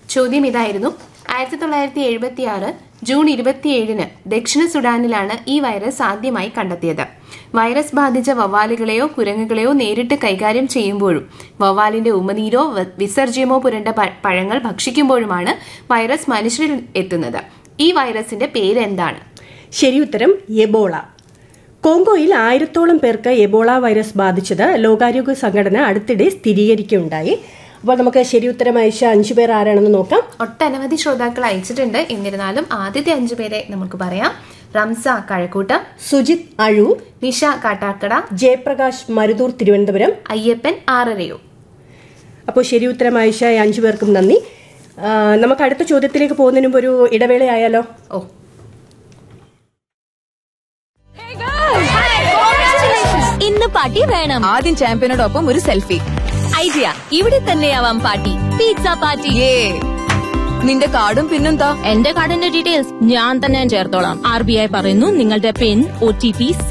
ചോദ്യം ഇതായിരുന്നു ആയിരത്തി തൊള്ളായിരത്തി എഴുപത്തി ആറ് ജൂൺ ഇരുപത്തിയേഴിന് ദക്ഷിണ സുഡാനിലാണ് ഈ വൈറസ് ആദ്യമായി കണ്ടെത്തിയത് വൈറസ് ബാധിച്ച വവ്വാലുകളെയോ കുരങ്ങുകളെയോ നേരിട്ട് കൈകാര്യം ചെയ്യുമ്പോഴും വവ്വാലിന്റെ ഉമനീരോ വ- വിസർജ്യമോ പുരണ്ട പ- പഴങ്ങൾ ഭക്ഷിക്കുമ്പോഴുമാണ് വൈറസ് മനുഷ്യരിൽ എത്തുന്നത് ഈ വൈറസിന്റെ പേര് എന്താണ് ശരി ഉത്തരം എബോള കോങ്കോയിൽ ആയിരത്തോളം പേർക്ക് എബോള വൈറസ് ബാധിച്ചത് ലോകാരോഗ്യ സംഘടന അടുത്തിടെ സ്ഥിരീകരിക്കുകയുണ്ടായി അപ്പോൾ നമുക്ക് ശരി ഉത്തരം അയച്ച അഞ്ചു പേർ ആരാണെന്ന് നോക്കാം ഒട്ടനവധി ശ്രോതാക്കൾ അയച്ചിട്ടുണ്ട് എന്നിരുന്നാലും ആദ്യത്തെ അഞ്ചു പേരെ നമുക്ക് പറയാം റംസ കഴക്കൂട്ടം സുജിത് അഴൂർ നിഷ കാട്ടാക്കട ജയപ്രകാശ് മരുതൂർ തിരുവനന്തപുരം അയ്യപ്പൻ ആറരയോ അപ്പോൾ ശരി ഉത്തരം അയച്ച ഈ അഞ്ചു പേർക്കും നന്ദി ആ, നമുക്ക് അടുത്ത ചോദ്യത്തിലേക്ക് പോകുന്നതിന് മുമ്പ് ഒരു ഇടവേളയായാലോ ഓ ഇന്ന് പാർട്ടി വേണം ആദ്യം ചാമ്പ്യനോടൊപ്പം ഒരു സെൽഫി ഐഡിയ ഇവിടെ തന്നെയാവാം പാർട്ടി പിസ്സ പാർട്ടി ഏ നിന്റെ കാർഡും പിന്നെന്താ എന്റെ കാർഡിന്റെ ഡീറ്റെയിൽസ് ഞാൻ തന്നെ ചേർത്തോളാം ആർ ബി ഐ പറയുന്നു നിങ്ങളുടെ പിൻ ഒ ടി പി